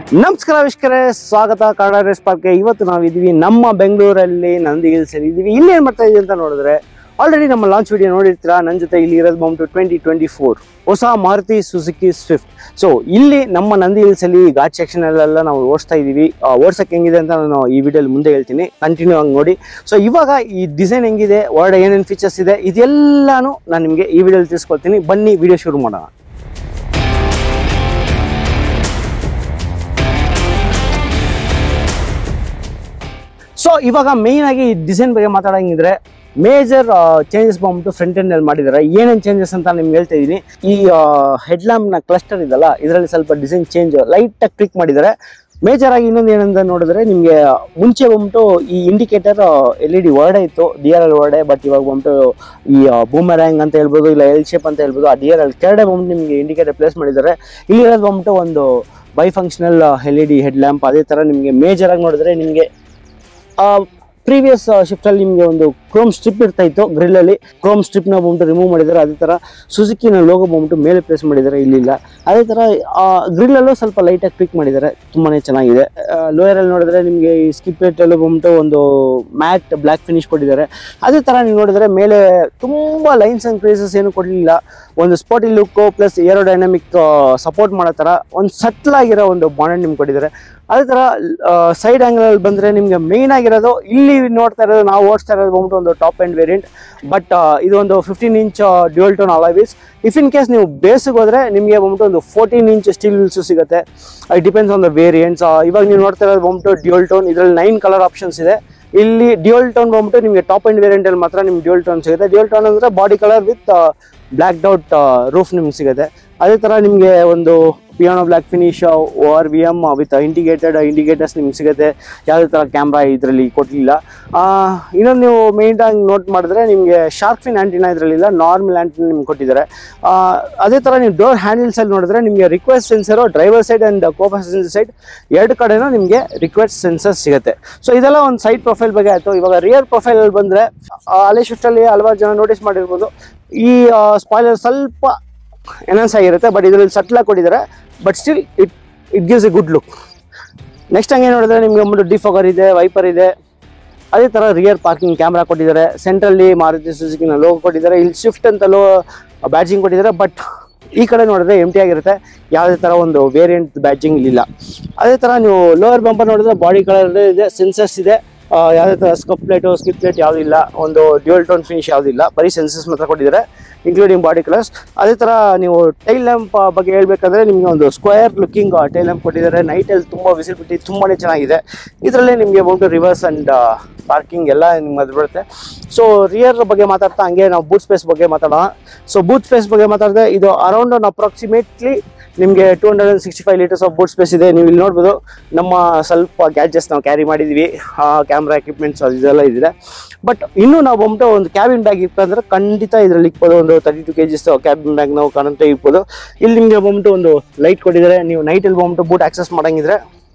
ನಮಸ್ಕಾರ ವೀಕ್ಷಕರೇ ಸ್ವಾಗತ ಕನ್ನಡ ರೇಸ್ ಪಾರ್ಕ್ಗೆ ಇವತ್ತು ನಾವಿದ್ದೀವಿ ನಮ್ಮ ಬೆಂಗಳೂರಲ್ಲಿ ನಂದಿ ಹಿಲ್ಸ್ ಅಲ್ಲಿ ಇದ್ದೀವಿ ಇಲ್ಲಿ ಏನು ಮಾಡ್ತಾ ಇದೀವಿ ಅಂತ ನೋಡಿದ್ರೆ ಆಲ್ರೆಡಿ ನಮ್ಮ ಲಾಂಚ್ ವಿಡಿಯೋ ನೋಡಿರ್ತೀರಾ ನನ್ನ ಜೊತೆ ಇಲ್ಲಿ ಇರೋದು ಬಂದ್ಬಿಟ್ಟು ಟ್ವೆಂಟಿ ಟ್ವೆಂಟಿ ಫೋರ್ ಹೊಸ ಮಾರುತಿ ಸುಜುಕಿ ಸ್ವಿಫ್ಟ್ ಸೊ ಇಲ್ಲಿ ನಮ್ಮ ನಂದಿ ಹಿಲ್ಸ್ ಅಲ್ಲಿ ಘಾಟ್ ಸೆಕ್ಷನ್ ಅಲ್ಲೆಲ್ಲ ನಾವು ಓಡಿಸ್ತಾ ಇದೀವಿ ಆ, ಓಡ್ಸಕ್ಕೆ ಹೆಂಗಿದೆ ಅಂತ ನಾನು ಈ ವಿಡಿಯೋಲಿ ಮುಂದೆ ಹೇಳ್ತೀನಿ ಕಂಟಿನ್ಯೂ ಆಗಿ ನೋಡಿ ಸೊ ಇವಾಗ ಈ ಡಿಸೈನ್ ಹೆಂಗಿದೆ ಒಳಗಡೆ ಏನೇನು ಫೀಚರ್ಸ್ ಇದೆ ಇದೆಲ್ಲಾನು ನಾನು ನಿಮಗೆ ಈ ವಿಡಿಯೋಲಿ ತಿಳಿಸ್ಕೊಡ್ತೀನಿ ಬನ್ನಿ ವಿಡಿಯೋ ಶುರು ಮಾಡೋಣ ಸೊ ಇವಾಗ ಮೇಯ್ನ್ ಆಗಿ ಡಿಸೈನ್ ಬಗ್ಗೆ ಮಾತಾಡಂಗಿದ್ರೆ ಮೇಜರ್ ಚೇಂಜಸ್ ಬಂದ್ಬಿಟ್ಟು ಫ್ರಂಟ್ ಎಂಡ್ ಅಲ್ಲಿ ಮಾಡಿದ್ದಾರೆ ಏನೇನು ಚೇಂಜಸ್ ಅಂತ ನಿಮ್ಗೆ ಹೇಳ್ತಾ ಇದೀನಿ ಈ ಹೆಡ್ ಲ್ಯಾಂಪ್ ನ ಕ್ಲಸ್ಟರ್ ಇದಲ್ಲ ಇದರಲ್ಲಿ ಸ್ವಲ್ಪ ಡಿಸೈನ್ ಚೇಂಜ್ ಲೈಟ್ ಆಗಿ ಕ್ಲಿಕ್ ಮಾಡಿದ್ದಾರೆ ಮೇಜರ್ ಆಗಿ ಇನ್ನೊಂದು ಏನಂತ ನೋಡಿದ್ರೆ ನಿಮಗೆ ಮುಂಚೆ ಬಂದ್ಬಿಟ್ಟು ಈ ಇಂಡಿಕೇಟರ್ ಎಲ್ ಇ ಡಿ ವರ್ಡೆ ಇತ್ತು ಡಿ ಆರ್ ಎಲ್ ವರ್ಡೆ ಬಟ್ ಇವಾಗ ಬಂದ್ಬಿಟ್ಟು ಈ ಬೂಮರ್ಯಾಂಗ್ ಅಂತ ಹೇಳ್ಬೋದು ಇಲ್ಲ ಎಲ್ ಶೇಪ್ ಅಂತ ಹೇಳ್ಬೋದು ಆ ಡಿ ಆರ್ ಎಲ್ ಕೆಳಗಡೆ ಬಂದ್ಬಿಟ್ಟು ನಿಮಗೆ ಇಂಡಿಕೇಟರ್ ಪ್ಲೇಸ್ ಮಾಡಿದ್ದಾರೆ ಇಲ್ಲಿ ಇರೋದು ಬಂದ್ಬಿಟ್ಟು ಒಂದು bi functional L E D head lamp ಅದೇ ಥರ ನಿಮಗೆ ಮೇಜರ್ ಆಗಿ ನೋಡಿದ್ರೆ ನಿಮಗೆ ಪ್ರೀವಿಯಸ್ ಶಿಫ್ಟಲ್ಲಿ ನಿಮಗೆ ಒಂದು ಕ್ರೋಮ್ ಸ್ಟ್ರಿಪ್ ಇರ್ತಾ ಇತ್ತು ಗ್ರಿಲ್ಲಲ್ಲಿ ಕ್ರೋಮ್ ಸ್ಟ್ರಿಪ್ನ ಬಂದ್ಬಿಟ್ಟು ರಿಮೂವ್ ಮಾಡಿದ್ದಾರೆ ಅದೇ ಥರ ಸುಜುಕಿನ ಲೋಗೋ ಬಂದ್ಬಿಟ್ಟು ಮೇಲೆ ಪ್ಲೇಸ್ ಮಾಡಿದ್ದಾರೆ ಇಲ್ಲಿಲ್ಲ ಅದೇ ಥರ ಗ್ರಿಲ್ಲಲ್ಲೂ ಸ್ವಲ್ಪ ಲೈಟಾಗಿ ಕ್ಲಿಕ್ ಮಾಡಿದ್ದಾರೆ ತುಂಬಾ ಚೆನ್ನಾಗಿದೆ ಲೋಯರಲ್ಲಿ ನೋಡಿದ್ರೆ ನಿಮಗೆ ಈ ಸ್ಕಿಪ್ ಪ್ಲೇಟಲ್ಲೂ ಬಂದ್ಬಿಟ್ಟು ಒಂದು ಮ್ಯಾಟ್ ಬ್ಲ್ಯಾಕ್ ಫಿನಿಶ್ ಕೊಟ್ಟಿದ್ದಾರೆ ಅದೇ ಥರ ನೀವು ನೋಡಿದ್ರೆ ಮೇಲೆ ತುಂಬ ಲೈನ್ಸ್ ಆ್ಯಂಡ್ ಕ್ರೇಸಸ್ ಏನು ಕೊಡಲಿಲ್ಲ ಒಂದು sporty look plus aerodynamic support ಮಾಡೋ ಥರ ಒಂದು ಸಟ್ಲ್ ಆಗಿರೋ ಒಂದು ಬಾಂಡ್ ನಿಮ್ಗೆ ಕೊಟ್ಟಿದ್ದಾರೆ ಅದೇ ಥರ ಸೈಡ್ ಆ್ಯಂಗಲಲ್ಲಿ ಬಂದರೆ ನಿಮಗೆ ಮೇಯ್ನ್ ಆಗಿರೋದು ಇಲ್ಲಿ ನೋಡ್ತಾ ಇರೋದು ನಾವು ಓಡಿಸ್ತಾ ಇರೋದು ಬಂದ್ಬಿಟ್ಟು ಒಂದು ಟಾಪ್ ಆ್ಯಂಡ್ ವೇರಿಯಂಟ್ ಬಟ್ ಇದು ಒಂದು fifteen inch dual tone alloys if in case ನೀವು ಬೇಸಿಗೆ ಹೋದರೆ ನಿಮಗೆ ಬಂದ್ಬಿಟ್ಟು ಒಂದು ಫೋರ್ಟೀನ್ ಇಂಚ್ ಸ್ಟೀಲ್ ವಿಲ್ಸು ಸಿಗುತ್ತೆ it depends on the variants ಇವಾಗ ನೀವು ನೋಡ್ತಾ ಇರೋದು ಬಂದ್ಬಿಟ್ಟು ಡ್ಯೂಯಲ್ ಟೋನ್ ಇದರಲ್ಲಿ ನೈನ್ ಕಲರ್ ಆಪ್ಷನ್ಸ್ ಇದೆ ಇಲ್ಲಿ ಡ್ಯೂಯಲ್ ಟೋನ್ ಬಂದ್ಬಿಟ್ಟು ನಿಮಗೆ ಟಾಪ್ ಆ್ಯಂಡ್ ವೇರಿಯಂಟಲ್ಲಿ ಮಾತ್ರ ನಿಮ್ಗೆ ಡ್ಯೂಯಲ್ ಟೋನ್ ಸಿಗುತ್ತೆ ಡ್ಯೂಯಲ್ ಟೋನ್ ಅಂದರೆ ಬಾಡಿ ಕಲರ್ ವಿತ್ ಬ್ಲ್ಯಾಕ್ ಡೌಟ್ ರೂಫ್ ನಿಮ್ಗೆ ಸಿಗುತ್ತೆ ಅದೇ ಥರ ನಿಮಗೆ ಒಂದು piano black finish ORVM with indicated indicators ನಿಮ್ಗೆ ಸಿಗುತ್ತೆ ಯಾವುದೇ ಥರ ಕ್ಯಾಮ್ರಾ ಇದರಲ್ಲಿ ಕೊಡಲಿಲ್ಲ ಇನ್ನೊಂದು ನೀವು ಮೇಯ್ನ್ ಆಗಿ ನೋಟ್ ಮಾಡಿದ್ರೆ ನಿಮಗೆ ಶಾರ್ಕ್ ಫಿನ್ ಆ್ಯಂಟಿನ ಇದರಲ್ಲಿಲ್ಲ ನಾರ್ಮಲ್ ಆ್ಯಂಟಿನ ನಿಮ್ಗೆ ಕೊಟ್ಟಿದ್ದಾರೆ ಆ, ಅದೇ ಥರ ನೀವು ಡೋರ್ ಹ್ಯಾಂಡಲ್ಸಲ್ಲಿ ನೋಡಿದ್ರೆ ನಿಮಗೆ request sensor driver side and co passenger side ಎರಡು ಕಡೆನೂ ನಿಮಗೆ ರಿಕ್ವೆಸ್ಟ್ ಸೆನ್ಸರ್ ಸಿಗುತ್ತೆ ಸೊ ಇದೆಲ್ಲ ಒಂದು ಸೈಡ್ ಪ್ರೊಫೈಲ್ ಬಗ್ಗೆ ಆಯಿತು ಇವಾಗ ರಿಯರ್ ಪ್ರೊಫೈಲಲ್ಲಿ ಬಂದರೆ ಅಲೆ ಶಿಫ್ಟಲ್ಲಿ ಹಲವಾರು ಜನ ನೋಟಿಸ್ ಮಾಡಿರ್ಬೋದು ಈ ಸ್ಪಾಯ್ಲರ್ ಸ್ವಲ್ಪ ಎನನ್ಸ್ ಆಗಿರುತ್ತೆ ಬಟ್ ಇದರಲ್ಲಿ ಸಟ್ಲಾಗಿ ಕೊಟ್ಟಿದ್ದಾರೆ but still it it gives a good look next ಹಂಗೆ ನೋಡಿದ್ರೆ ನಿಮ್ಗೆ ಒಂದು ಡಿಫೋಗರ್ ಇದೆ ವೈಪರ್ ಇದೆ ಅದೇ ಥರ ರಿಯರ್ ಪಾರ್ಕಿಂಗ್ ಕ್ಯಾಮ್ರಾ ಕೊಟ್ಟಿದ್ದಾರೆ ಸೆಂಟ್ರಲ್ಲಿ ಮಾರುತಿ ಸುಜುಕಿನ ಲೋಗೋ ಕೊಟ್ಟಿದ್ದಾರೆ ಇಲ್ಲಿ ಸ್ವಿಫ್ಟ್ ಅಂತ ಲೋ ಬ್ಯಾಡ್ಜಿಂಗ್ ಕೊಟ್ಟಿದ್ದಾರೆ ಬಟ್ ಈ ಕಡೆ ನೋಡಿದ್ರೆ ಎಮ್ ಟಿ ಆಗಿರುತ್ತೆ ಯಾವುದೇ ಥರ ಒಂದು ವೇರಿಯಂಟ್ ಬ್ಯಾಡ್ಜಿಂಗ್ ಇಲ್ಲ ಅದೇ ಥರ ನೀವು ಲೋವರ್ ಬಂಪರ್ ನೋಡಿದ್ರೆ ಬಾಡಿ ಕಲರ್ ಇದೆ ಸೆನ್ಸರ್ಸ್ ಇದೆ ಆ, ಯಾವುದೇ ಥರ ಸ್ಕಪ್ ಪ್ಲೇಟು ಸ್ಕಿಪ್ ಪ್ಲೇಟ್ ಯಾವುದಿಲ್ಲ ಒಂದು ಡ್ಯೂಯಲ್ ಟೋನ್ ಫಿನಿಶ್ ಯಾವುದಿಲ್ಲ ಬರೀ ಸೆನ್ಸರ್ಸ್ ಮಾತ್ರ ಕೊಟ್ಟಿದ್ದಾರೆ ಇನ್ಕ್ಲೂಡಿಂಗ್ ಬಾಡಿ ಕಲರ್ಸ್ ಅದೇ ಥರ ನೀವು ಟೈಲ್ ಲ್ಯಾಂಪ್ ಬಗ್ಗೆ ಹೇಳ್ಬೇಕಂದ್ರೆ ನಿಮಗೆ ಒಂದು ಸ್ಕ್ವೇರ್ ಲುಕ್ಕಿಂಗ್ ಟೈಲ್ ಲ್ಯಾಂಪ್ ಕೊಟ್ಟಿದ್ದಾರೆ ನೈಟಲ್ಲಿ ತುಂಬ ವಿಸಿಬಿಲಿಟಿ ತುಂಬಾ ಚೆನ್ನಾಗಿದೆ ಇದರಲ್ಲೇ ನಿಮಗೆ ಬಂದು ರಿವರ್ಸ್ ಆ್ಯಂಡ್ ಪಾರ್ಕಿಂಗ್ ಎಲ್ಲ ನಿಮ್ಗೆ ಅದು ಬರುತ್ತೆ ಸೊ ರಿಯರ್ ಬಗ್ಗೆ ಮಾತಾಡ್ತಾ ಹಂಗೆ ನಾವು ಬೂಟ್ ಸ್ಪೇಸ್ ಬಗ್ಗೆ ಮಾತಾಡೋಣ ಸೊ ಬೂಟ್ ಸ್ಪೇಸ್ ಬಗ್ಗೆ ಮಾತಾಡಿದ್ರೆ ಇದು ಅರೌಂಡ್ ಅನ್ ಅಪ್ರಾಕ್ಸಿಮೇಟ್ಲಿ ನಿಮಗೆ two hundred and sixty five litres of boot space ಇದೆ ನೀವು ಇಲ್ಲಿ ನೋಡ್ಬೋದು ನಮ್ಮ ಸ್ವಲ್ಪ ಗ್ಯಾಜೆಟ್ಸ್ ನಾವು ಕ್ಯಾರಿ ಮಾಡಿದ್ವಿ ಕ್ಯಾಮ್ರಾ ಎಕ್ವಿಪ್ಮೆಂಟ್ಸ್ ಇದೆಲ್ಲ ಇದೆ ಬಟ್ ಇನ್ನೂ ನಾವು ಬಂದ್ಬಿಟ್ಟು ಒಂದು ಕ್ಯಾಬಿನ್ ಬ್ಯಾಗ್ ಇಪ್ಪಂದ್ರೆ ಖಂಡಿತ ಇದರಲ್ಲಿ ಇಕ್ಬೋದು ಒಂದು thirty two K Gs cabin bag ನಾವು ಕಾಣಂತ ಇಕ್ಬೋದು ಇಲ್ಲಿ ನಿಮಗೆ ಬಂದ್ಬಿಟ್ಟು ಒಂದು ಲೈಟ್ ಕೊಟ್ಟಿದ್ದಾರೆ ನೀವು ನೈಟಲ್ಲಿ ಬಂದ್ಬಿಟ್ಟು ಬೂಟ್ ಆಕ್ಸೆಸ್ ಮಾಡಂಗಿದ್ರೆ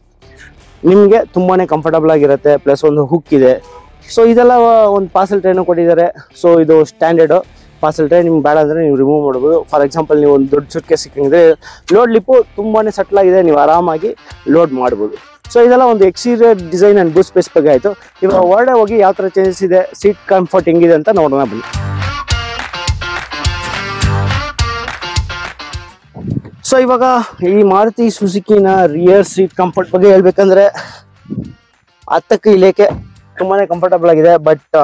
ನಿಮಗೆ ತುಂಬಾ ಕಂಫರ್ಟಬಲ್ ಆಗಿರುತ್ತೆ ಪ್ಲಸ್ ಒಂದು ಹುಕ್ ಇದೆ ಸೊ ಇದೆಲ್ಲ ಒಂದು ಪಾರ್ಸಲ್ ಟ್ರೈನು ಕೊಟ್ಟಿದ್ದಾರೆ ಸೊ ಇದು ಸ್ಟ್ಯಾಂಡರ್ಡು ಪಾರ್ಸಲ್ ಟ್ರೈ ನಿಮ್ಗೆ ಬೇಡ ಅಂದರೆ ನೀವು ರಿಮೂವ್ ಮಾಡ್ಬೋದು ಫಾರ್ ಎಕ್ಸಾಂಪಲ್ ನೀವು ಒಂದು ದೊಡ್ಡ ಸುಟ್ಕೆ ಸಿಕ್ಕಂಗಿದ್ರೆ ಲೋಡ್ ಲಿಪ್ಪು ತುಂಬಾ ಸಟ್ಲ್ ಆಗಿದೆ ನೀವು ಆರಾಮಾಗಿ ಲೋಡ್ ಮಾಡ್ಬೋದು ಸೊ ಇದೆಲ್ಲ ಒಂದು exterior design and boot space ಬಗ್ಗೆ ಆಯಿತು ಇವಾಗ ಹೊರಡೆ ಹೋಗಿ ಯಾವ ಥರ ಚೇಂಜಸ್ ಇದೆ ಸೀಟ್ ಕಂಫರ್ಟ್ ಹೆಂಗಿದೆ ಅಂತ ನೋಡೋಣ ಬನ್ನಿ ಸೊ ಇವಾಗ ಈ ಮಾರುತಿ ಸುಜುಕಿನ ರಿಯರ್ ಸೀಟ್ ಕಂಫರ್ಟ್ ಬಗ್ಗೆ ಹೇಳ್ಬೇಕಂದ್ರೆ ಹತ್ತಕ್ಕೆ ಇಳಿಯಕ್ಕೆ ತುಂಬಾನೇ ಕಂಫರ್ಟಬಲ್ ಆಗಿದೆ ಬಟ್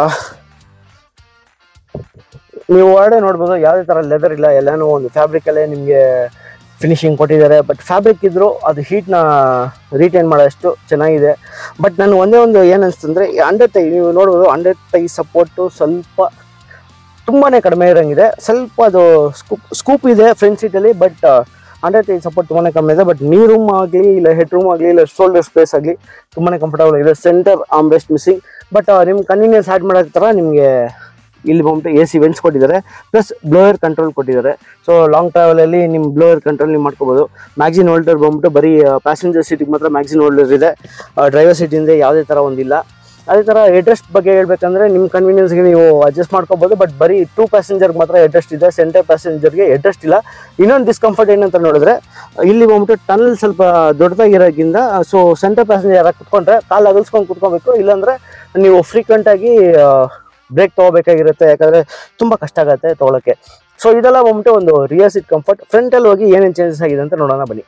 ನೀವು ಹೊರಡೆ ನೋಡ್ಬೋದು ಯಾವುದೇ ಥರ ಲೆದರ್ ಇಲ್ಲ ಎಲ್ಲಾನು ಒಂದು ಫ್ಯಾಬ್ರಿಕ್ ಅಲ್ಲೇ ನಿಮಗೆ ಫಿನಿಶಿಂಗ್ ಕೊಟ್ಟಿದ್ದಾರೆ ಬಟ್ ಫ್ಯಾಬ್ರಿಕ್ ಇದ್ರು ಅದು ಹೀಟ್ನ ರಿಟೈನ್ ಮಾಡೋಷ್ಟು ಚೆನ್ನಾಗಿದೆ ಬಟ್ ನಾನು ಒಂದೇ ಒಂದು ಏನು ಅನಿಸ್ತಂದ್ರೆ ಅಂಡರ್ ಟೈ ನೀವು ನೋಡ್ಬೋದು ಅಂಡರ್ ಟೈ ಸಪೋರ್ಟು ಸ್ವಲ್ಪ ತುಂಬಾನೇ ಕಡಿಮೆ ಇರೋಂಗಿದೆ ಸ್ವಲ್ಪ ಅದು ಸ್ಕೂಪ್ ಸ್ಕೂಪ್ ಇದೆ ಫ್ರಂಟ್ ಸೀಟಲ್ಲಿ ಬಟ್ ಅಂಡರ್ ಟೈ ಸಪೋರ್ಟ್ ತುಂಬಾನೇ ಕಮ್ಮಿ ಇದೆ ಬಟ್ ನೀ ರೂಮ್ ಆಗಲಿ ಇಲ್ಲ ಹೆಡ್ ರೂಮ್ ಆಗಲಿ ಇಲ್ಲ ಶೋಲ್ಡರ್ ಸ್ಪೇಸ್ ಆಗಲಿ ತುಂಬಾನೇ ಕಂಫರ್ಟಬಲ್ ಆಗಿದೆ ಸೆಂಟರ್ ಆಮ್ರೆಸ್ಟ್ ಮಿಸ್ಸಿಂಗ್ ಬಟ್ ನಿಮ್ಮ ಕನ್ವೀನಿಯನ್ಸ್ ಆ್ಯಡ್ ಮಾಡೋ ಥರ ನಿಮಗೆ ಇಲ್ಲಿ ಬಂದ್ಬಿಟ್ಟು ಎ ಸಿ ವೆಂಟ್ಸ್ ಕೊಟ್ಟಿದ್ದಾರೆ ಪ್ಲಸ್ ಬ್ಲೋಯರ್ ಕಂಟ್ರೋಲ್ ಕೊಟ್ಟಿದ್ದಾರೆ ಸೊ ಲಾಂಗ್ ಟ್ರಾವೆಲಲ್ಲಿ ನಿಮ್ಮ ಬ್ಲೋಯರ್ ಕಂಟ್ರೋಲ್ ನೀವು ಮಾಡ್ಕೋಬೋದು ಮ್ಯಾಗ್ಸಿನ್ ಹೋಲ್ಡರ್ ಬಂದ್ಬಿಟ್ಟು ಬರೀ ಪ್ಯಾಸೆಂಜರ್ ಸೀಟಿಗೆ ಮಾತ್ರ ಮ್ಯಾಗ್ಸಿನ್ ಹೋಲ್ಡರ್ ಇದೆ ಡ್ರೈವರ್ ಸೀಟಿಂದ ಯಾವುದೇ ಥರ ಒಂದಿಲ್ಲ ಅದೇ ಥರ ಹೆಡ್ರೆಸ್ಟ್ ಬಗ್ಗೆ ಹೇಳ್ಬೇಕಂದ್ರೆ ನಿಮ್ಮ ಕನ್ವೀನಿಯನ್ಸ್ಗೆ ನೀವು ಅಡ್ಜಸ್ಟ್ ಮಾಡ್ಕೋಬೋದು ಬಟ್ ಬರೀ ಟೂ ಪ್ಯಾಸೆಂಜರ್ಗೆ ಮಾತ್ರ ಹೆಡ್ರೆಸ್ಟ್ ಇದೆ ಸೆಂಟರ್ ಪ್ಯಾಸೆಂಜರ್ಗೆ ಹೆಡ್ರೆಸ್ಟ್ ಇಲ್ಲ ಇನ್ನೊಂದು ಡಿಸ್ಕಂಫರ್ಟ್ ಏನಂತ ನೋಡಿದ್ರೆ ಇಲ್ಲಿ ಬಂದ್ಬಿಟ್ಟು ಟನಲ್ ಸ್ವಲ್ಪ ದೊಡ್ಡದಾಗಿರೋದ್ರಿಂದ ಸೊ ಸೆಂಟರ್ ಪ್ಯಾಸೆಂಜರ್ ಯಾರು ಕುತ್ಕೊಂಡ್ರೆ ಕಾಲು ಅಗಲ್ಸ್ಕೊಂಡು ಕುತ್ಕೋಬೇಕು ಇಲ್ಲಾಂದ್ರೆ ನೀವು ಫ್ರೀಕ್ವೆಂಟಾಗಿ ಬ್ರೇಕ್ ತೊಗೋಬೇಕಾಗಿರುತ್ತೆ ಯಾಕಂದರೆ ತುಂಬ ಕಷ್ಟ ಆಗುತ್ತೆ ತೊಗೊಳಕ್ಕೆ ಸೊ ಇದೆಲ್ಲ ಬಂದ್ಬಿಟ್ಟು ಒಂದು ರಿಯರ್ ಸೀಟ್ ಕಂಫರ್ಟ್ ಫ್ರಂಟಲ್ಲಿ ಹೋಗಿ ಏನೇನು ಚೇಂಜಸ್ ಆಗಿದೆ ಅಂತ ನೋಡೋಣ ಬನ್ನಿ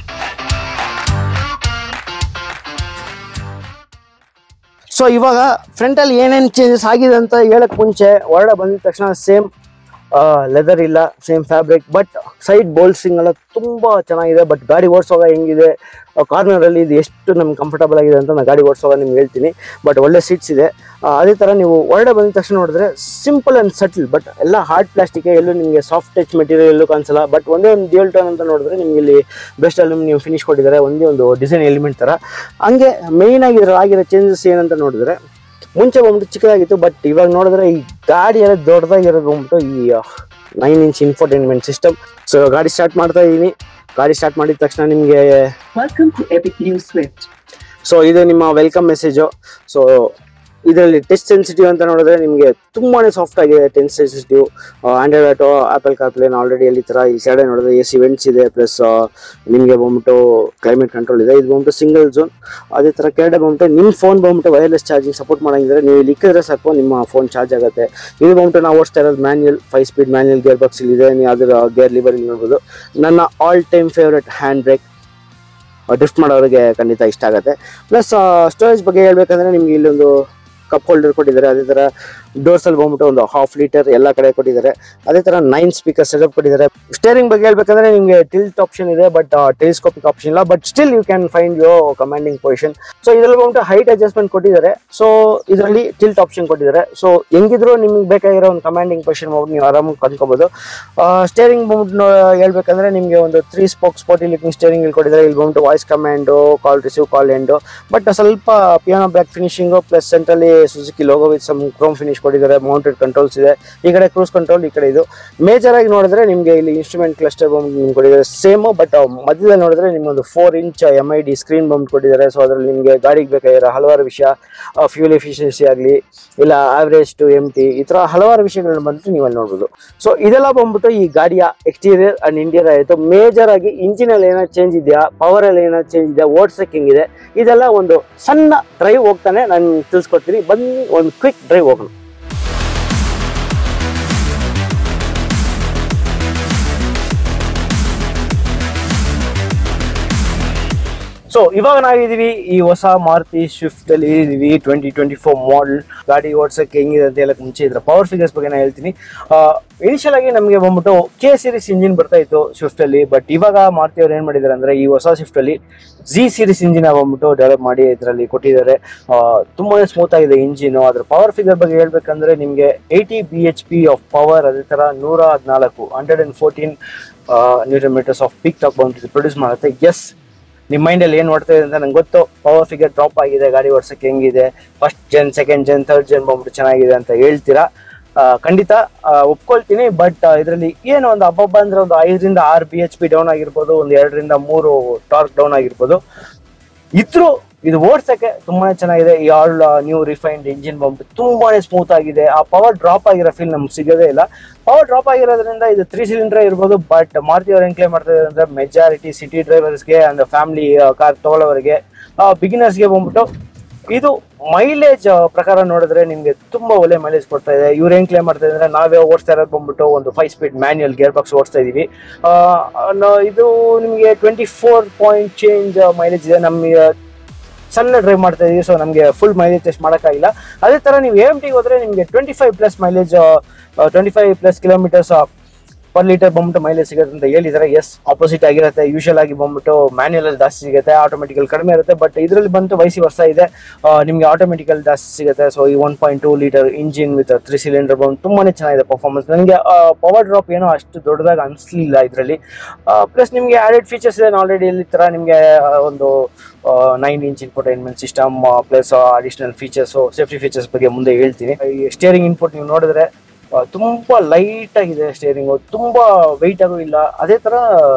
ಸೊ ಇವಾಗ ಫ್ರಂಟಲ್ಲಿ ಏನೇನು ಚೇಂಜಸ್ ಆಗಿದೆ ಅಂತ ಹೇಳಕ್ ಮುಂಚೆ ಹೊರಡೆ ಬಂದಿದ ತಕ್ಷಣ ಸೇಮ್ ಲೆದರ್ ಇಲ್ಲ same fabric but side bolstering ಎಲ್ಲ ತುಂಬ ಚೆನ್ನಾಗಿದೆ ಬಟ್ ಗಾಡಿ ಓಡಿಸುವಾಗ ಹೆಂಗಿದೆ ಕಾರ್ನರಲ್ಲಿ ಇದು ಎಷ್ಟು ನಮ್ಗೆ ಕಂಫರ್ಟಬಲ್ ಆಗಿದೆ ಅಂತ ನಾನು ಗಾಡಿ ಓಡಿಸುವಾಗ ನಿಮ್ಗೆ ಹೇಳ್ತೀನಿ ಬಟ್ ಒಳ್ಳೆ ಸೀಟ್ಸ್ ಇದೆ ಆ, ಅದೇ ಥರ ನೀವು ಹೊರಡೆ ಬಂದಿದ ತಕ್ಷಣ ನೋಡಿದ್ರೆ ಸಿಂಪಲ್ ಆ್ಯಂಡ್ ಸಟಲ್ ಬಟ್ ಎಲ್ಲ ಹಾರ್ಡ್ ಪ್ಲಾಸ್ಟಿಕ್ ಎಲ್ಲೂ ನಿಮಗೆ ಸಾಫ್ಟ್ ಟಚ್ ಮೆಟೀರಿಯಲ್ ಎಲ್ಲೂ ಕಾಣಿಸಲ್ಲ ಬಟ್ ಒಂದೇ ಒಂದು ಡ್ಯೂಲ್ ಟೋನ್ ಅಂತ ನೋಡಿದ್ರೆ ನಿಮ್ಗೆ ಇಲ್ಲಿ ಬೆಸ್ಟ್ ಅಲ್ಯೂಮಿನಿಯಂ ಫಿನಿಶ್ ಕೊಟ್ಟಿದ್ದಾರೆ ಒಂದೇ ಒಂದು ಡಿಸೈನ್ ಎಲಿಮೆಂಟ್ ಥರ ಹಂಗೆ ಮೇಯ್ನ್ ಆಗಿ ಇದ್ರಲ್ಲಿ ಆಗಿರೋ ಚೇಂಜಸ್ ಏನಂತ ನೋಡಿದ್ರೆ ಮುಂಚೆ ಬಂದ್ಬಿಟ್ಟು ಚಿಕ್ಕದಾಗಿತ್ತು ಬಟ್ ಇವಾಗ ನೋಡಿದ್ರೆ ಈ ಗಾಡಿ ಎಲ್ಲ ದೊಡ್ಡದಾಗಿರೋದು ಬಂದ್ಬಿಟ್ಟು ಈ nine inch infotainment system so ಗಾಡಿ ಸ್ಟಾರ್ಟ್ ಮಾಡ್ತಾ ಇದ್ದೀನಿ ಗಾಡಿ ಸ್ಟಾರ್ಟ್ ಮಾಡಿದ ತಕ್ಷಣ ನಿಮಗೆ Welcome to Epic News Swift. So ಇದು ನಿಮ್ಮ ವೆಲ್ಕಮ್ ಮೆಸೇಜು ಸೊ ಇದರಲ್ಲಿ ಟಚ್ ಸೆನ್ಸಿಟಿವ್ ಅಂತ ನೋಡಿದ್ರೆ ನಿಮಗೆ ತುಂಬಾನೇ ಸಾಫ್ಟ್ ಆಗಿದೆ ten sensitive Android Auto Apple ಕಾರ್ಪ್ಲೇನ್ ಆಲ್ರೆಡಿ ಅಲ್ಲಿ ಥರ ಈ ಸೈಡ್ ನೋಡಿದ್ರೆ ಎ ಸಿ ವೆಂಟ್ಸ್ ಇದೆ ಪ್ಲಸ್ ನಿಮಗೆ ಬಂದ್ಬಿಟ್ಟು ಕ್ಲೈಮೇಟ್ ಕಂಟ್ರೋಲ್ ಇದೆ ಇದು ಬಂದ್ಬಿಟ್ಟು ಸಿಂಗಲ್ ಝೋನ್ ಅದೇ ಥರ ಕೆಳಗಡೆ ಬಂದ್ಬಿಟ್ಟು ನಿಮ್ಮ ಫೋನ್ ಬಂದ್ಬಿಟ್ಟು ವೈರ್ಲೆಸ್ ಚಾರ್ಜಿಂಗ್ ಸಪೋರ್ಟ್ ಮಾಡಂಗಿದ್ರೆ ನೀವು ಇಲ್ಲಿ ಇಕ್ಕಿದ್ರೆ ಸಾಕು ನಿಮ್ಮ ಫೋನ್ ಚಾರ್ಜ್ ಆಗುತ್ತೆ ಇದು ಬಂದ್ಬಿಟ್ಟು ನಾವು ಓಡಿಸ್ತಾ ಇರೋದು manual five speed manual gear box ಇದೆ ನೀವು ಅದರ ಗೇರ್ ಲಿವರ್ ಇಲ್ಲಿ ನೋಡ್ಬೋದು ನನ್ನ all time favourite hand brake drift ಮಾಡೋರಿಗೆ ಖಂಡಿತ ಇಷ್ಟ ಆಗುತ್ತೆ ಪ್ಲಸ್ ಸ್ಟೋರೇಜ್ ಬಗ್ಗೆ ಹೇಳ್ಬೇಕಂದ್ರೆ ನಿಮ್ಗೆ ಇಲ್ಲೊಂದು ಕಪ್ ಹೋಲ್ಡರ್ ಕೊಟ್ಟಿದ್ದಾರೆ ಅದೇ ಥರ ಡೋರ್ಸಲ್ಲಿ ಬಂದ್ಬಿಟ್ಟು ಒಂದು ಹಾಫ್ ಲೀಟರ್ ಎಲ್ಲ ಕಡೆ ಕೊಟ್ಟಿದ್ದಾರೆ ಅದೇ ಥರ ನೈನ್ ಸ್ಪೀಕರ್ ಸೆಟಪ್ ಕೊಟ್ಟಿದ್ದಾರೆ ಸ್ಟೇರಿಂಗ್ ಬಗ್ಗೆ ಹೇಳ್ಬೇಕಂದ್ರೆ ನಿಮಗೆ ಟಿಲ್ಟ್ ಆಪ್ಷನ್ ಇದೆ ಬಟ್ ಟೆಲಿಸ್ಕೋಪಿಕ್ ಆಪ್ಷನ್ ಇಲ್ಲ but still you can find your commanding position so ಇದರಲ್ಲಿ ಬಂದ್ಬಿಟ್ಟು ಹೈಟ್ ಅಡ್ಜಸ್ಟ್ಮೆಂಟ್ ಕೊಟ್ಟಿದ್ದಾರೆ ಸೊ ಇದರಲ್ಲಿ ಟಿಲ್ಟ್ ಆಪ್ಷನ್ ಕೊಟ್ಟಿದ್ದಾರೆ ಸೊ ಹೆಂಗಿದ್ರು ನಿಮ್ಗೆ ಬೇಕಾಗಿರೋ ಒಂದು ಕಮಾಂಡಿಂಗ್ ಪೊಸಿಷನ್ ಹೋಗಿ ನೀವು ಆರಾಮಾಗಿ ಕಂದ್ಕೋಬೋದು ಸ್ಟೇರಿಂಗ್ ಬಂದ್ಬಿಟ್ಟು ನೋ- ಹೇಳ್ಬೇಕಂದ್ರೆ ನಿಮಗೆ ಒಂದು three spoke sporty looking steering ಇಲ್ಲಿ ಕೊಟ್ಟಿದ್ದಾರೆ ಇಲ್ಲಿ ಬಂದ್ಬಿಟ್ಟು voice command call receive call end but ಸ್ವಲ್ಪ piano back finishing plus centrally Suzuki logo with some chrome finish ಕೊಟ್ಟಿದ್ದಾರೆ ಮೌಂಟೆಡ್ ಕಂಟ್ರೋಲ್ಸ್ ಇದೆ ಈ ಕಡೆ ಕ್ರೂಸ್ ಕಂಟ್ರೋಲ್ ಈ ಕಡೆ ಇದು ಮೇಜರ್ ಆಗಿ ನೋಡಿದ್ರೆ ನಿಮಗೆ ಇಲ್ಲಿ ಇನ್ಸ್ಟ್ರೂಮೆಂಟ್ ಕ್ಲಸ್ಟರ್ ಬಂದ್ ನಿಮ್ಗೆ ಕೊಟ್ಟಿದ್ದಾರೆ ಸೇಮ್ ಬಟ್ ಮಧ್ಯದಲ್ಲಿ ನೋಡಿದ್ರೆ ನಿಮ್ಗೊಂದು four inch M I D screen ಬಂದ್ ಕೊಟ್ಟಿದ್ದಾರೆ ಸೊ ಅದರಲ್ಲಿ ನಿಮಗೆ ಗಾಡಿಗೆ ಬೇಕಾಗಿರೋ ಹಲವಾರು ವಿಷಯ ಫ್ಯೂಲ್ ಎಫಿಷಿಯನ್ಸಿ ಆಗಲಿ ಇಲ್ಲ ಆವ್ರೇಜ್ ಟು ಎಮ್ ಟಿ ಈ ಥರ ಹಲವಾರು ವಿಷಯಗಳನ್ನ ಬಂದು ನೀವು ಅಲ್ಲಿ ನೋಡ್ಬೋದು ಸೊ ಇದೆಲ್ಲ ಬಂದ್ಬಿಟ್ಟು ಈ ಗಾಡಿಯ ಎಕ್ಸ್ಟೀರಿಯರ್ ಅಂಡ್ ಇಂಟೀರಿಯರ್ ಆಯಿತು ಮೇಜರ್ ಆಗಿ ಇಂಜಿನ್ ಅಲ್ಲಿ ಏನೋ ಚೇಂಜ್ ಇದೆಯಾ ಪವರ್ ಅಲ್ಲಿ ಏನೋ ಚೇಂಜ್ ಇದೆಯಾ ಓಡ್ಸಕ್ಕೆ ಹೆಂಗಿದೆ ಇದೆಲ್ಲ ಒಂದು ಸಣ್ಣ ಡ್ರೈವ್ ಹೋಗ್ತಾನೆ ನಾನು ತಿಳಿಸ್ಕೊಡ್ತೀನಿ ಬನ್ನಿ ಒಂದು ಕ್ವಿಕ್ ಡ್ರೈವ್ ಹೋಗೋಣ ಸೊ ಇವಾಗ ನಾವಿದೀವಿ ಈ ಹೊಸ ಮಾರುತಿ ಸ್ವಿಫ್ಟ್ ಅಲ್ಲಿ ಇದೀವಿ ಟ್ವೆಂಟಿ ಟ್ವೆಂಟಿ ಫೋರ್ ಮಾಡೆಲ್ ಗಾಡಿ ಓಡ್ಸಕ್ಕೆ ಹೆಂಗಿದೆ ಅಂತ ಹೇಳಕ್ ಮುಂಚೆ ಇದ್ರ ಪವರ್ ಫಿಗರ್ಸ್ ಬಗ್ಗೆ ನಾನು ಹೇಳ್ತೀನಿ ಇನಿಷಿಯಲ್ ಆಗಿ ನಮಗೆ ಬಂದ್ಬಿಟ್ಟು ಕೆ ಸೀರೀಸ್ ಇಂಜಿನ್ ಬರ್ತಾ ಇತ್ತು ಸ್ವಿಫ್ಟ್ ಅಲ್ಲಿ ಬಟ್ ಇವಾಗ ಮಾರುತಿ ಅವ್ರು ಏನ್ ಮಾಡಿದ್ದಾರೆ ಅಂದ್ರೆ ಈ ಹೊಸ ಸ್ವಿಫ್ಟ್ ಅಲ್ಲಿ ಜಿ ಸೀರೀಸ್ ಇಂಜಿನ್ ಬಂದ್ಬಿಟ್ಟು ಡೆವಲಪ್ ಮಾಡಿ ಇದರಲ್ಲಿ ಕೊಟ್ಟಿದ್ದಾರೆ ಆ, ತುಂಬಾನೇ ಸ್ಮೂತ್ ಆಗಿದೆ ಇಂಜಿನ್ ಅದ್ರ ಪವರ್ ಫಿಗರ್ ಬಗ್ಗೆ ಹೇಳ್ಬೇಕಂದ್ರೆ ನಿಮಗೆ eighty B H P of power ಅದೇ ತರ ನೂರ ಹದಿನಾಲ್ಕು hundred and fourteen newton metres of peak top ಬಂದ್ಬಿಟ್ಟು ಪ್ರೊಡ್ಯೂಸ್ ಮಾಡುತ್ತೆ ಎಸ್ ನಿಮ್ಮ ಮೈಂಡಲ್ಲಿ ಏನು ಓಡ್ತಾ ಇದೆ ಅಂತ ನಂಗೆ ಗೊತ್ತು ಪವರ್ ಫಿಗರ್ ಡ್ರಾಪ್ ಆಗಿದೆ ಗಾಡಿ ಓಡ್ಸಕ್ಕೆ ಹೆಂಗಿದೆ first gen second gen third gen ಬಂದ್ಬಿಟ್ಟು ಚೆನ್ನಾಗಿದೆ ಅಂತ ಹೇಳ್ತೀರಾ ಆ, ಖಂಡಿತ ಆ, ಒಪ್ಕೊಳ್ತೀನಿ ಬಟ್ ಇದರಲ್ಲಿ ಏನು ಒಂದು ಹಬ್ಬಬ್ಬ ಅಂದ್ರೆ ಒಂದು ಐದರಿಂದ ಆರು ಬಿ ಎಚ್ ಪಿ ಡೌನ್ ಆಗಿರ್ಬೋದು ಒಂದು ಎರಡರಿಂದ ಮೂರು ಟಾರ್ಕ್ ಡೌನ್ ಆಗಿರ್ಬೋದು ಇದ್ರೂ ಇದು ಓಡ್ಸಕ್ಕೆ ತುಂಬಾನೇ ಚೆನ್ನಾಗಿದೆ ಈ ಆಲ್ ನ್ಯೂ ರಿಫೈನ್ಡ್ ಇಂಜಿನ್ ಬಂದ್ಬಿಟ್ಟು ತುಂಬಾನೇ ಸ್ಮೂತ್ ಆಗಿದೆ ಆ ಪವರ್ ಡ್ರಾಪ್ ಆಗಿರೋ ಫೀಲ್ ನಮ್ಗೆ ಸಿಗೋದೇ ಇಲ್ಲ ಪವರ್ ಡ್ರಾಪ್ ಆಗಿರೋದ್ರಿಂದ ಇದು ತ್ರೀ ಸಿಲಿಂಡರ್ ಇರ್ಬೋದು ಬಟ್ ಮಾರುತಿ ಅವ್ರು ಏನ್ ಕ್ಲೇಮ್ ಮಾಡ್ತಾ ಇದ್ದಾರೆ ಅಂದ್ರೆ ಮೆಜಾರಿಟಿ ಸಿಟಿ ಡ್ರೈವರ್ಸ್ಗೆ ಅಂದ್ರೆ ಫ್ಯಾಮಿಲಿ ಕಾರ್ ತಗೊಳ್ಳೋರಿಗೆ ಬಿಗಿನರ್ಸ್ಗೆ ಬಂದ್ಬಿಟ್ಟು ಇದು ಮೈಲೇಜ್ ಪ್ರಕಾರ ನೋಡಿದ್ರೆ ನಿಮ್ಗೆ ತುಂಬಾ ಒಳ್ಳೆ ಮೈಲೇಜ್ ಕೊಡ್ತಾ ಇದೆ ಇವ್ರು ಏನ್ ಕ್ಲೇಮ್ ಮಾಡ್ತಾ ಇದ್ದಾರೆ ನಾವೇ ಓಡಿಸ್ತಾ ಇರೋದು ಬಂದ್ಬಿಟ್ಟು ಒಂದು five speed manual gear box ಓಡಿಸ್ತಾ ಇದೀವಿ ಆ, ನ- ಇದು ನಿಮಗೆ twenty four point change mileage ಇದೆ ನಮಗೆ ಸಣ್ಣ ಡ್ರೈವ್ ಮಾಡ್ತಾ ಇದೀವಿ ಸೊ ನಮಗೆ ಫುಲ್ ಮೈಲೇಜ್ ಟೆಸ್ಟ್ ಮಾಡೋಕ್ಕಾಗಿಲ್ಲ ಅದೇ ಥರ ನೀವು ಎಮ್ ಟಿಗೆ ಹೋದ್ರೆ ನಿಮಗೆ twenty five plus mileage twenty five plus kilometres per litre ಬಂದ್ಬಿಟ್ಟು ಮೈಲೇಜ್ ಸಿಗುತ್ತೆ ಅಂತ ಹೇಳಿದ್ದಾರೆ ಎಸ್ ಆಪೋಸಿಟ್ ಆಗಿರುತ್ತೆ ಯೂಶಲ್ ಆಗಿ ಬಂದ್ಬಿಟ್ಟು ಮ್ಯಾನ್ಯಲ್ ಅಲ್ಲಿ ಜಾಸ್ತಿ ಸಿಗುತ್ತೆ ಆಟೋಮೆಟಿಕಲ್ ಕಡಿಮೆ ಇರುತ್ತೆ ಬಟ್ ಇದರಲ್ಲಿ ಬಂತು ವಯಸ್ಸಿ ವರ್ಷ ಇದೆ ಆ, ನಿಮಗೆ ಆಟೋಮೆಟಿಕಲ್ ಜಾಸ್ತಿ ಸಿಗುತ್ತೆ ಸೊ ಈ one point two litre engine with three cylinder ಬಂದು ತುಂಬಾನೇ ಚೆನ್ನಾಗಿದೆ ಪರ್ಫಾರ್ಮೆನ್ಸ್ ನನಗೆ ಪವರ್ ಡ್ರಾಪ್ ಏನೋ ಅಷ್ಟು ದೊಡ್ಡದಾಗಿ ಅನಿಸ್ಲಿಲ್ಲ ಇದರಲ್ಲಿ ಪ್ಲಸ್ ನಿಮಗೆ ಆಡೆಡ್ ಫೀಚರ್ಸ್ ಇದೆ ಆಲ್ರೆಡಿ ಇಲ್ಲಿ ಥರ ನಿಮಗೆ ಒಂದು nine inch infotainment system plus additional features safety features ಬಗ್ಗೆ ಮುಂದೆ ಹೇಳ್ತೀನಿ ಈ ಸ್ಟೇರಿಂಗ್ ಇನ್ಪುಟ್ ನೀವು ನೋಡಿದ್ರೆ ಆ, ತುಂಬಾ ಲೈಟ್ ಆಗಿದೆ ಸ್ಟೇರಿಂಗು ತುಂಬಾ ವೆಯ್ಟ್ ಆಗೂ ಇಲ್ಲ ಅದೇ ತರ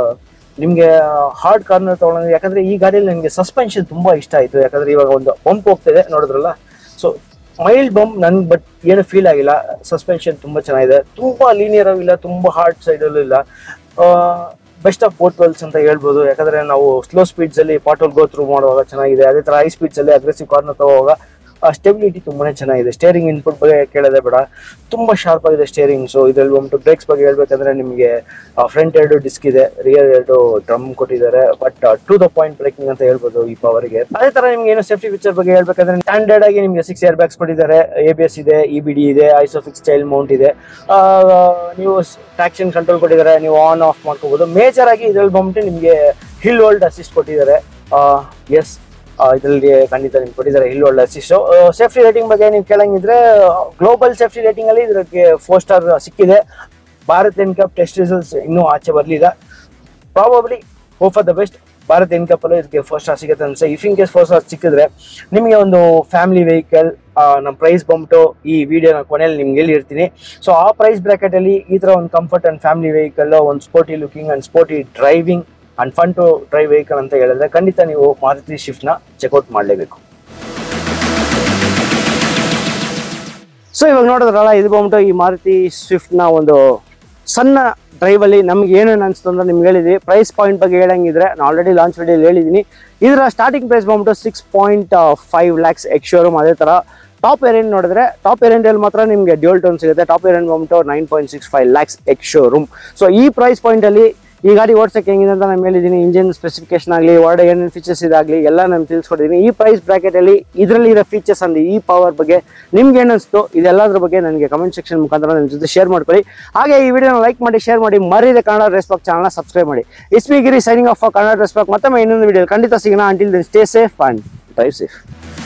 ನಿಮ್ಗೆ ಹಾರ್ಡ್ ಕಾರ್ನರ್ ತಗೊಳ್ಳೋದು ಯಾಕಂದ್ರೆ ಈ ಗಾಡಿಯಲ್ಲಿ ನನಗೆ ಸಸ್ಪೆನ್ಷನ್ ತುಂಬಾ ಇಷ್ಟ ಆಯ್ತು ಯಾಕಂದ್ರೆ ಇವಾಗ ಒಂದು ಪಂಪ್ ಹೋಗ್ತಿದೆ ನೋಡಿದ್ರಲ್ಲ ಸೊ ಮೈಲ್ಡ್ ಬಂಪ್ ನನ್ಗೆ ಬಟ್ ಏನು ಫೀಲ್ ಆಗಿಲ್ಲ ಸಸ್ಪೆನ್ಷನ್ ತುಂಬಾ ಚೆನ್ನಾಗಿದೆ ತುಂಬಾ ಲೀನಿಯರ್ ಆಗಿಲ್ಲ ತುಂಬಾ ಹಾರ್ಡ್ ಸೈಡಲ್ಲೂ ಇಲ್ಲ ಬೆಸ್ಟ್ ಆಫ್ ಬೋತ್ ವರ್ಲ್ಡ್ಸ್ ಅಂತ ಹೇಳ್ಬೋದು ಯಾಕಂದ್ರೆ ನಾವು ಸ್ಲೋ ಸ್ಪೀಡ್ಸ್ ಅಲ್ಲಿ ಪಾಟೋಲ್ ಗೋ ಥ್ರೂ ಮಾಡುವಾಗ ಚೆನ್ನಾಗಿದೆ ಅದೇ ತರ ಹೈ ಸ್ಪೀಡ್ಸ್ ಅಲ್ಲಿ ಅಗ್ರೆಸಿವ್ ಕಾರ್ನರ್ ತಗೋವಾಗ ಸ್ಟೆಬಿಲಿಟಿ ತುಂಬಾನೇ ಚೆನ್ನಾಗಿದೆ ಸ್ಟೇರಿಂಗ್ ಇನ್ಪುಟ್ ಬಗ್ಗೆ ಕೇಳೋದೇ ಬೇಡ ತುಂಬಾ ಶಾರ್ಪ್ ಆಗಿದೆ ಸ್ಟೇರಿಂಗ್ ಸೊ ಇದ್ರಲ್ಲಿ ಬಂದ್ಬಿಟ್ಟು ಬ್ರೇಕ್ಸ್ ಬಗ್ಗೆ ಹೇಳ್ಬೇಕಂದ್ರೆ ನಿಮಗೆ ಫ್ರಂಟ್ ಎರಡು ಡಿಸ್ಕ್ ಇದೆ ರಿಯರ್ ಎರಡು ಡ್ರಮ್ ಕೊಟ್ಟಿದ್ದಾರೆ but to the point braking ಅಂತ ಹೇಳ್ಬೋದು ಈ ಪವರ್ಗೆ ಅದೇ ತರ ನಿಮ್ಗೆ ಏನು ಸೇಫ್ಟಿ ಫೀಚರ್ ಬಗ್ಗೆ ಹೇಳ್ಬೇಕಂದ್ರೆ ಸ್ಟ್ಯಾಂಡರ್ಡ್ ಆಗಿ ನಿಮಗೆ ಸಿಕ್ಸ್ ಏರ್ ಬ್ಯಾಗ್ಸ್ ಕೊಟ್ಟಿದ್ದಾರೆ ಎ ಬಿ ಎಸ್ ಇದೆ ಇ ಬಿ ಡಿ ಇದೆ ಐಸೋಫಿಕ್ಸ್ ಸ್ಟೈಲ್ ಮೌಂಟ್ ಇದೆ ಆ, ನೀವು ಟ್ರಾಕ್ಷನ್ ಕಂಟ್ರೋಲ್ ಕೊಟ್ಟಿದ್ದಾರೆ ನೀವು ಆನ್ ಆಫ್ ಮಾಡ್ಕೋಬಹುದು ಮೇಜರ್ ಆಗಿ ಇದ್ರಲ್ಲಿ ಬಂದ್ಬಿಟ್ಟು ನಿಮಗೆ ಹಿಲ್ ಹೋಲ್ಡ್ ಅಸಿಸ್ಟ್ ಕೊಟ್ಟಿದ್ದಾರೆ ಎಸ್ ಇದರಲ್ಲಿ ಖಂಡಿತ ನಿಮ್ಗೆ ಕೊಟ್ಟಿದ್ದಾರೆ hill hold assist safety rating ಬಗ್ಗೆ ನೀವು ಕೇಳಂಗಿದ್ರೆ ಗ್ಲೋಬಲ್ ಸೇಫ್ಟಿ ರೇಟಿಂಗ್ ಅಲ್ಲಿ ಇದಕ್ಕೆ ಫೋರ್ ಸ್ಟಾರ್ ಸಿಕ್ಕಿದೆ Bharat NCAP test results ಇನ್ನೂ ಆಚೆ ಬರಲಿಲ್ಲ probably hope for the best Bharat NCAP ಅಲ್ಲೂ ಇದಕ್ಕೆ ಫಸ್ಟ್ ಸ್ಟಾರ್ ಸಿಗುತ್ತೆ ಅನ್ಸೆ if in case first star ಸಿಕ್ಕಿದ್ರೆ ನಿಮಗೆ ಒಂದು ಫ್ಯಾಮಿಲಿ ವೆಹಿಕಲ್ ನಮ್ಮ ಪ್ರೈಸ್ ಬಂದ್ಬಿಟ್ಟು ಈ ವಿಡಿಯೋನ ಕೊನೆಯಲ್ಲಿ ನಿಮ್ಗೆ ಹೇಳಿರ್ತೀನಿ ಸೊ ಆ ಪ್ರೈಸ್ ಬ್ರಾಕೆಟ್ ಅಲ್ಲಿ ಈ ತರ ಒಂದು ಕಂಫರ್ಟ್ ಅಂಡ್ ಫ್ಯಾಮಿಲಿ ವೆಹಿಕಲ್ ಒಂದು sporty looking and sporty driving and fun to drive vehicle ಅಂತ ಹೇಳಿದ್ರೆ ಖಂಡಿತ ನೀವು ಮಾರುತಿ ಶಿಫ್ಟ್ ನ ಚೆಕ್ಔಟ್ ಮಾಡಲೇಬೇಕು ಸೊ ಇವಾಗ ನೋಡಿದ್ರಲ್ಲ ಇದು ಬಂದ್ಬಿಟ್ಟು ಈ ಮಾರುತಿ ಸ್ವಿಫ್ಟ್ ನ ಒಂದು ಸಣ್ಣ ಡ್ರೈವ್ ಅಲ್ಲಿ ನಮ್ಗೆ ಏನೇನು ಅನ್ಸ್ತು ಅಂತ ನಿಮ್ಗೆ ಹೇಳಿದ್ವಿ ಪ್ರೈಸ್ ಪಾಯಿಂಟ್ ಬಗ್ಗೆ ಹೇಳಂಗಿದ್ರೆ ನಾನು ಆಲ್ರೆಡಿ ಲಾಂಚ್ ವಿಡಿಯೋಲಿ ಹೇಳಿದ್ದೀನಿ ಇದರ ಸ್ಟಾರ್ಟಿಂಗ್ ಪ್ರೈಸ್ ಬಂದ್ಬಿಟ್ಟು six point five lakhs ex showroom ಅದೇ ತರ ಟಾಪ್ ಏರಿಯನ್ ನೋಡಿದ್ರೆ ಟಾಪ್ ಏರಿಯನ್ ಮಾತ್ರ ನಿಮಗೆ ಡ್ಯೂಲ್ ಟೋನ್ ಸಿಗುತ್ತೆ ಟಾಪ್ ಏರಿಯನ್ ಬಂದ್ಬಿಟ್ಟು nine point six five lakhs ex showroom so ಈ ಪ್ರೈಸ್ ಪಾಯಿಂಟ್ ಅಲ್ಲಿ ಈ ಗಾಡಿ ಓಡ್ಸಕ್ಕೆ ಹೆಂಗಿದೆ ಅಂತ ನಾನು ಹೇಳಿದ್ದೀನಿ ಇಂಜಿನ್ ಸ್ಪೆಸಿಫಿಕೇಶನ್ ಆಗಲಿ ಒಳಗಡೆ ಏನೇನು ಫೀಚರ್ಸ್ ಇದಾಗಲಿ ಎಲ್ಲ ನಾನು ತಿಳಿಸ್ಕೊಟ್ಟಿದ್ದೀನಿ ಈ ಪ್ರೈಸ್ ಬ್ರಾಕೆಟ್ ಅಲ್ಲಿ ಇದರಲ್ಲಿ ಇರೋ ಫೀಚರ್ಸ್ ಅಂದ್ರೆ ಈ ಪವರ್ ಬಗ್ಗೆ ನಿಮ್ಗೆ ಏನಿಸ್ತು ಇದೆಲ್ಲದ್ರ ಬಗ್ಗೆ ನನಗೆ ಕಮೆಂಟ್ ಸೆಕ್ಷನ್ ಮುಖಾಂತರ ನನ್ನ ಜೊತೆ ಶೇರ್ ಮಾಡ್ಕೊಳ್ಳಿ ಹಾಗೆ ಈ ವಿಡಿಯೋನ ಲೈಕ್ ಮಾಡಿ ಶೇರ್ ಮಾಡಿ ಮರಿದೆ ಕನ್ನಡ ರೆಸ್ಪಾಕ್ ಚಾನಲ್ನ ಸಬ್ಸ್ಕ್ರೈಬ್ ಮಾಡಿ ಇಸ್ಮಿಗಿರಿ ಸೈನಿಂಗ್ ಆಫ್ ಕನ್ನಡ ರೆಸ್ಪಾಕ್ ಮತ್ತೊಮ್ಮೆ ಇನ್ನೊಂದು ವಿಡಿಯೋ ಖಂಡಿತ ಸಿಗೋಣ until then stay safe and drive safe